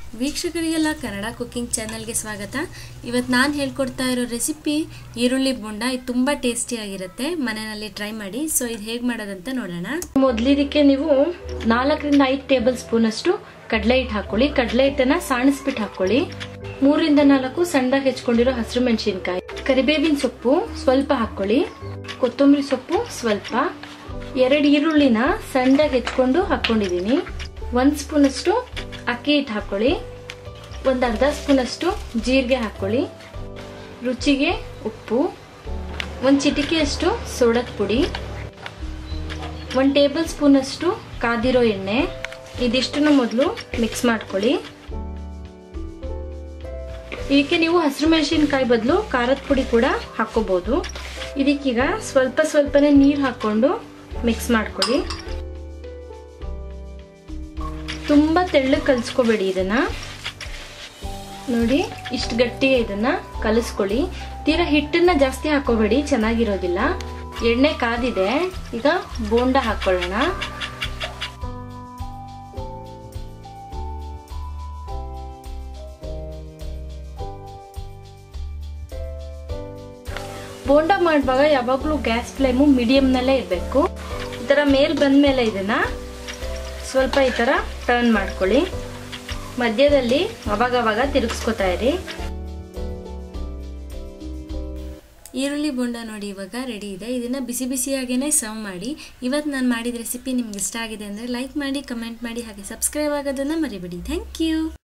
ವೀಕ್ಷಕರಿಗೆಲ್ಲ Kannada cooking ಚಾನಲ್ಗೆ ಸ್ವಾಗತ ಇವತ್ತು ನಾನು ಹೇಳ್ಕೊಡ್ತಾ ಇರೋ ರೆಸಿಪಿ ಈರುಳ್ಳಿ ಬೋಂಡ ಇದು ತುಂಬ ಟೇಸ್ಟಿಯಾಗಿರುತ್ತೆ ಮನೆಯಲ್ಲಿ ಟ್ರೈ ಮಾಡಿ ಸೊ ಇದು ಹೇಗೆ ಮಾಡೋದಂತ ನೋಡೋಣ ಮೊದಲಿದಕ್ಕೆ ನೀವು ನಾಲ್ಕರಿಂದ ಐದು ಟೇಬಲ್ ಸ್ಪೂನ್ ಅಷ್ಟು ಕಡಲೆ ಹಿಟ್ಟು ಹಾಕೊಳ್ಳಿ ಕಡಲೆ ಹಿಟ್ಟನ್ನ ಸಾಣಿಸ್ಬಿಟ್ಟು ಹಾಕೊಳ್ಳಿ ಮೂರಿಂದ ನಾಲ್ಕು ಸಣ್ಣದಾಗಿ ಹೆಚ್ಕೊಂಡಿರೋ ಹಸಿರು ಮೆಣಸಿನ್ಕಾಯಿ ಕರಿಬೇವಿನ ಸೊಪ್ಪು ಸ್ವಲ್ಪ ಹಾಕೊಳ್ಳಿ ಕೊತ್ತಂಬರಿ ಸೊಪ್ಪು ಸ್ವಲ್ಪ ಎರಡು ಈರುಳ್ಳಿನ ಸಣ್ಣದಾಗಿ ಹೆಚ್ಕೊಂಡು ಹಾಕೊಂಡಿದ್ದೀನಿ ಒಂದು ಸ್ಪೂನ್ ಅಷ್ಟು ಅಕ್ಕಿ ಹಿಟ್ಟು ಹಾಕೊಳ್ಳಿ ಒಂದು ಅರ್ಧ ಸ್ಪೂನ್ ಅಷ್ಟು ಜೀರಿಗೆ ಹಾಕೊಳ್ಳಿ ರುಚಿಗೆ ಉಪ್ಪು ಒಂದು ಚಿಟಿಕೆಯಷ್ಟು ಸೋಡದ ಪುಡಿ ಒಂದು ಟೇಬಲ್ ಸ್ಪೂನ್ ಅಷ್ಟು ಕಾದಿರೋ ಎಣ್ಣೆ ಇದಿಷ್ಟನ್ನು ಮೊದಲು ಮಿಕ್ಸ್ ಮಾಡ್ಕೊಳ್ಳಿ ಇದಕ್ಕೆ ನೀವು ಹಸಿರು ಮೆಣಸಿನ್ಕಾಯಿ ಬದಲು ಖಾರದ ಪುಡಿ ಕೂಡ ಹಾಕೋಬಹುದು ಇದಕ್ಕೀಗ ಸ್ವಲ್ಪ ಸ್ವಲ್ಪನೇ ನೀರು ಹಾಕೊಂಡು ಮಿಕ್ಸ್ ಮಾಡ್ಕೊಳ್ಳಿ ತುಂಬ ತೆಳ್ಳಗೆ ಕಲಿಸ್ಕೋಬೇಡಿ ಇದನ್ನ ನೋಡಿ ಇಷ್ಟು ಗಟ್ಟಿಗೆ ಇದನ್ನ ಕಲಿಸ್ಕೊಳ್ಳಿ ತೀರಾ ಹಿಟ್ಟನ್ನ ಜಾಸ್ತಿ ಹಾಕೋಬೇಡಿ ಚೆನ್ನಾಗಿರೋದಿಲ್ಲ ಎಣ್ಣೆ ಕಾದಿದೆ ಈಗ ಬೋಂಡ ಹಾಕೊಳ್ಳೋಣ ಬೋಂಡ ಮಾಡುವಾಗ ಯಾವಾಗಲೂ ಗ್ಯಾಸ್ ಫ್ಲೇಮು ಮೀಡಿಯಮ್ನಲ್ಲೇ ಇರಬೇಕು ಈ ಥರ ಮೇಲ್ ಬಂದಮೇಲೆ ಇದನ್ನ ಸ್ವಲ್ಪ ಈ ಥರ ಟರ್ನ್ ಮಾಡ್ಕೊಳ್ಳಿ ಮಧ್ಯದಲ್ಲಿ ಅವಾಗವಾಗ ತಿರುಗಿಸ್ಕೊತಾ ಇರಿ ಈರುಳ್ಳಿ ಬೋಂಡ ನೋಡಿ ಇವಾಗ ರೆಡಿ ಇದೆ ಇದನ್ನು ಬಿಸಿ ಬಿಸಿಯಾಗೇ ಸರ್ವ್ ಮಾಡಿ ಇವತ್ತು ನಾನು ಮಾಡಿದ ರೆಸಿಪಿ ನಿಮ್ಗೆ ಇಷ್ಟ ಆಗಿದೆ ಅಂದರೆ ಲೈಕ್ ಮಾಡಿ ಕಮೆಂಟ್ ಮಾಡಿ ಹಾಗೆ ಸಬ್ಸ್ಕ್ರೈಬ್ ಆಗೋದನ್ನು ಮರಿಬೇಡಿ ಥ್ಯಾಂಕ್ ಯು